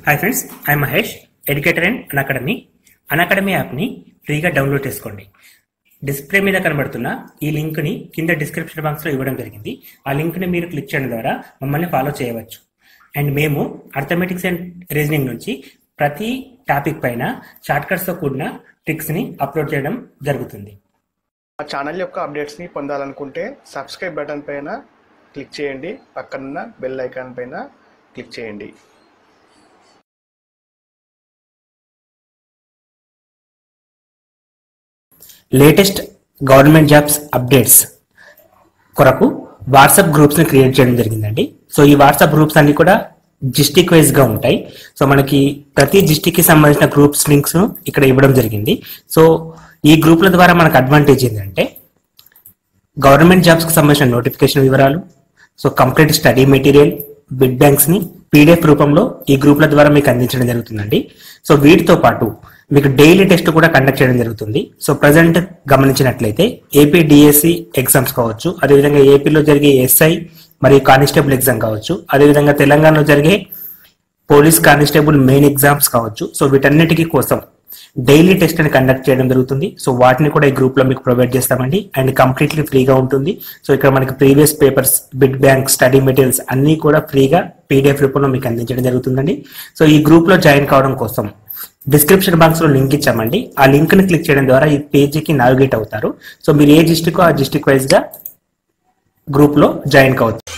hi friends I Mahesh educator and academy academy యాప్ని ఫ్రీగా download చేసుకోండి డిస్ప్లే మీద కనబడుతున్న ఈ లింక్ని కింద డిస్క్రిప్షన్ బాక్స్లో ఇవ్వడం జరిగింది ఆ లింక్ని మీరు క్లిక్ చేయడం ద్వారా మమ్మల్ని ఫాలో చేయవచ్చు అండ్ మేము అర్థమెటిక్స్ అండ్ రీజనింగ్ నుంచి ప్రతి టాపిక్ పైన షార్ట్కట్స్తో కూడిన ట్రిక్స్ని అప్లోడ్ చేయడం జరుగుతుంది మా ఛానల్ యొక్క అప్డేట్స్ని పొందాలనుకుంటే సబ్స్క్రైబ్ బటన్ పైన క్లిక్ చేయండి పక్కనున్న బెల్ ఐకాన్ పైన క్లిక్ చేయండి లేటెస్ట్ గవర్నమెంట్ జాబ్స్ అప్డేట్స్ కొరకు వాట్సాప్ గ్రూప్స్ ని క్రియేట్ చేయడం జరిగిందండి సో ఈ వాట్సాప్ గ్రూప్స్ అన్ని కూడా డిస్టిక్ వైజ్ గా ఉంటాయి సో మనకి ప్రతి డిస్టిక్ కి సంబంధించిన గ్రూప్స్ లింక్స్ ఇక్కడ ఇవ్వడం జరిగింది సో ఈ గ్రూప్ల ద్వారా మనకు అడ్వాంటేజ్ ఏంటంటే గవర్నమెంట్ జాబ్స్ కి సంబంధించిన నోటిఫికేషన్ వివరాలు so complete study material bit banks ని పీడిఎఫ్ రూపంలో ఈ గ్రూప్ల ద్వారా మీకు అందించడం జరుగుతుందండి సో వీటితో పాటు మీకు డైలీ టెస్ట్ కూడా కండక్ట్ చేయడం జరుగుతుంది సో ప్రజెంట్ గమనించినట్లయితే ఏపీ డిఎస్సి ఎగ్జామ్స్ కావచ్చు అదేవిధంగా ఏపీలో జరిగే ఎస్ఐ మరియు కానిస్టేబుల్ ఎగ్జామ్ కావచ్చు అదేవిధంగా తెలంగాణలో జరిగే పోలీస్ కానిస్టేబుల్ మెయిన్ ఎగ్జామ్స్ కావచ్చు సో వీటన్నిటికీ కోసం డైలీ టెస్ట్ అని కండక్ట్ చేయడం జరుగుతుంది సో వాటిని కూడా ఈ గ్రూప్ లో మీకు ప్రొవైడ్ చేస్తామండి అండ్ కంప్లీట్లీ ఫ్రీగా ఉంటుంది సో ఇక్కడ మనకి previous papers bit bank study materials అన్ని కూడా ఫ్రీగా పీడిఎఫ్ రూపంలో మీకు అందించడం జరుగుతుందండి సో ఈ గ్రూప్ లో జాయిన్ కావడం కోసం డిస్క్రిప్షన్ బాక్స్ లో లింక్ ఇచ్చామండి ఆ లింక్ ని క్లిక్ చేయడం ద్వారా ఈ పేజీకి నావిగేట్ అవుతారు సో మీరు ఏ డిస్టిక్ ఆ డిస్టిక్ వైజ్ గా గ్రూప్ లో జాయిన్ కావచ్చు